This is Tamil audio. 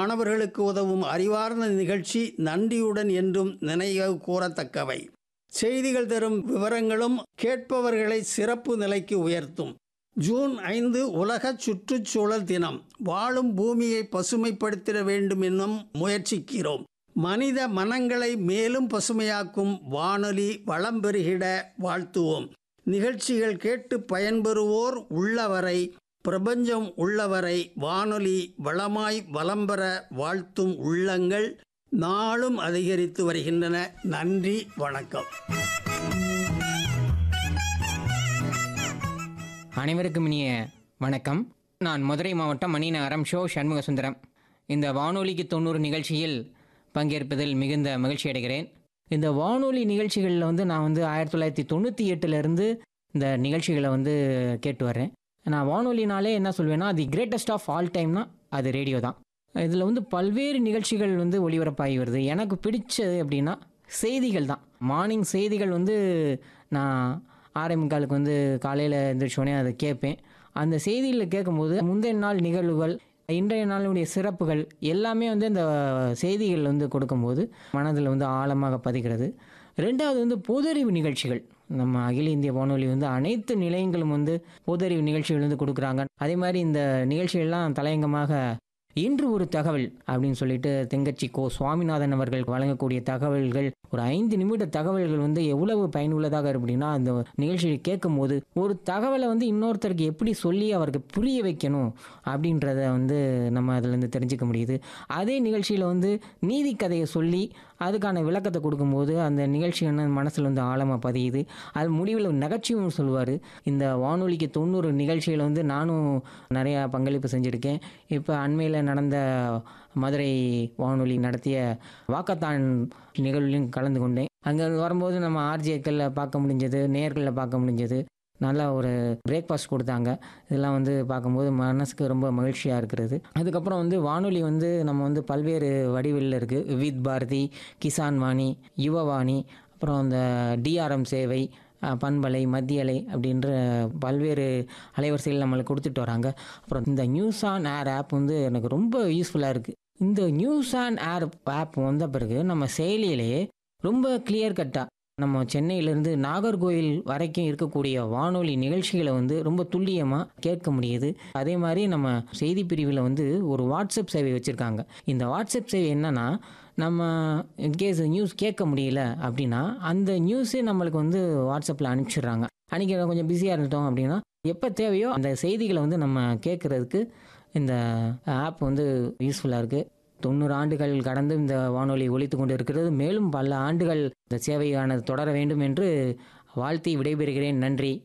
மாணவர்களுக்கு உதவும் அறிவார்ந்த நிகழ்ச்சி நன்றியுடன் என்றும் நினைவு கூறத்தக்கவை செய்திகள் தரும் விவரங்களும் கேட்பவர்களை சிறப்பு நிலைக்கு உயர்த்தும் ஜூன் ஐந்து உலக சுற்றுச்சூழல் தினம் வாழும் பூமியை பசுமைப்படுத்திட வேண்டும் என்னும் முயற்சிக்கிறோம் மனித மனங்களை மேலும் பசுமையாக்கும் வானொலி வளம் பெருகிட வாழ்த்துவோம் நிகழ்ச்சிகள் கேட்டு பயன்பெறுவோர் உள்ளவரை பிரபஞ்சம் உள்ளவரை வானொலி வளமாய் வளம்பெற வாழ்த்தும் உள்ளங்கள் நாளும் அதிகரித்து வருகின்றன நன்றி வணக்கம் அனைவருக்கும் இனிய வணக்கம் நான் மதுரை மாவட்டம் மணிநகரம் ஷோ சண்முக சுந்தரம் இந்த வானொலிக்கு தொண்ணூறு நிகழ்ச்சியில் பங்கேற்பதில் மிகுந்த மகிழ்ச்சி அடைகிறேன் இந்த வானொலி நிகழ்ச்சிகளில் வந்து நான் வந்து ஆயிரத்தி தொள்ளாயிரத்தி தொண்ணூற்றி எட்டுலேருந்து இந்த நிகழ்ச்சிகளை வந்து கேட்டு வரேன் நான் வானொலினாலே என்ன சொல்வேன்னா தி கிரேட்டஸ்ட் ஆஃப் ஆல் டைம்னா அது ரேடியோ தான் இதில் வந்து பல்வேறு நிகழ்ச்சிகள் வந்து ஒளிபரப்பாகி வருது எனக்கு பிடிச்சது அப்படின்னா செய்திகள் தான் மார்னிங் செய்திகள் வந்து நான் ஆறே முக்காலுக்கு வந்து காலையில் எழுந்திரிச்சோடனே அதை கேட்பேன் அந்த செய்தியில் கேட்கும்போது முந்தைய நாள் நிகழ்வுகள் இன்றைய நாளுடைய சிறப்புகள் எல்லாமே வந்து இந்த செய்திகள் வந்து கொடுக்கும்போது மனதில் வந்து ஆழமாக பதிகிறது ரெண்டாவது வந்து பொதறிவு நிகழ்ச்சிகள் நம்ம அகில இந்திய வானொலி வந்து அனைத்து நிலையங்களும் வந்து பொதறிவு நிகழ்ச்சிகள் வந்து கொடுக்குறாங்க அதே மாதிரி இந்த நிகழ்ச்சிகள்லாம் தலையங்கமாக இன்று ஒரு தகவல் அப்படின்னு சொல்லிட்டு தெங்கச்சி கோ சுவாமிநாதன் அவர்கள் வழங்கக்கூடிய தகவல்கள் ஒரு ஐந்து நிமிட தகவல்கள் வந்து எவ்வளவு பயனுள்ளதாக இருக்கு அப்படின்னா அந்த நிகழ்ச்சியை கேட்கும் போது ஒரு தகவலை வந்து இன்னொருத்தருக்கு எப்படி சொல்லி அவருக்கு புரிய வைக்கணும் அப்படின்றத வந்து நம்ம அதுலேருந்து தெரிஞ்சுக்க முடியுது அதே நிகழ்ச்சியில் வந்து நீதி கதையை சொல்லி அதுக்கான விளக்கத்தை கொடுக்கும்போது அந்த நிகழ்ச்சி என்ன மனசில் வந்து ஆழமாக பதியுது அது முடிவில் நகைச்சுவும் சொல்லுவார் இந்த வானொலிக்கு தொண்ணூறு நிகழ்ச்சியில் வந்து நானும் நிறையா பங்களிப்பு செஞ்சுருக்கேன் இப்போ அண்மையில் நடந்த மதுரை வானொலி நடத்திய வாக்கத்தான் நிகழ்விலும் கலந்து கொண்டேன் அங்கே வரும்போது நம்ம ஆர்ஜேக்களில் பார்க்க முடிஞ்சது நேர்களில் பார்க்க முடிஞ்சது நல்லா ஒரு பிரேக்ஃபாஸ்ட் கொடுத்தாங்க இதெல்லாம் வந்து பார்க்கும்போது மனசுக்கு ரொம்ப மகிழ்ச்சியாக இருக்கிறது அதுக்கப்புறம் வந்து வானொலி வந்து நம்ம வந்து பல்வேறு வடிவில் இருக்குது வித் பாரதி கிசான் வாணி யுவவாணி அப்புறம் அந்த டிஆர்எம் சேவை அஹ், பண்பலை மத்தியலை அப்படின்ற பல்வேறு அலைவரிசைகள் நம்மளுக்கு கொடுத்துட்டு வராங்க அப்புறம் இந்த நியூஸ் ஆன் ஏர் ஆப் வந்து எனக்கு ரொம்ப யூஸ்ஃபுல்லாக இருக்குது இந்த நியூஸ் ஆன் ஏர் ஆப் வந்த பிறகு நம்ம செயலியிலேயே ரொம்ப கிளியர் கட்டாக நம்ம சென்னையிலேருந்து நாகர்கோயில் வரைக்கும் இருக்கக்கூடிய வானொலி நிகழ்ச்சிகளை வந்து ரொம்ப துல்லியமாக கேட்க முடியுது அதே மாதிரி நம்ம செய்தி பிரிவில் வந்து ஒரு வாட்ஸ்அப் சேவை வச்சுருக்காங்க இந்த வாட்ஸ்அப் சேவை என்னன்னா நம்ம இன்கேஸ் நியூஸ் கேட்க முடியல அப்படின்னா அந்த நியூஸே நம்மளுக்கு வந்து வாட்ஸ்அப்பில் அனுப்பிச்சிடுறாங்க அன்றைக்கி கொஞ்சம் பிஸியாக இருந்துட்டோம் அப்படின்னா எப்போ தேவையோ அந்த செய்திகளை வந்து நம்ம கேட்குறதுக்கு இந்த ஆப் வந்து யூஸ்ஃபுல்லாக இருக்குது தொண்ணூறு ஆண்டுகள் கடந்து இந்த வானொலி ஒலித்து கொண்டு இருக்கிறது மேலும் பல ஆண்டுகள் இந்த சேவையானது தொடர வேண்டும் என்று வாழ்த்தி விடைபெறுகிறேன் நன்றி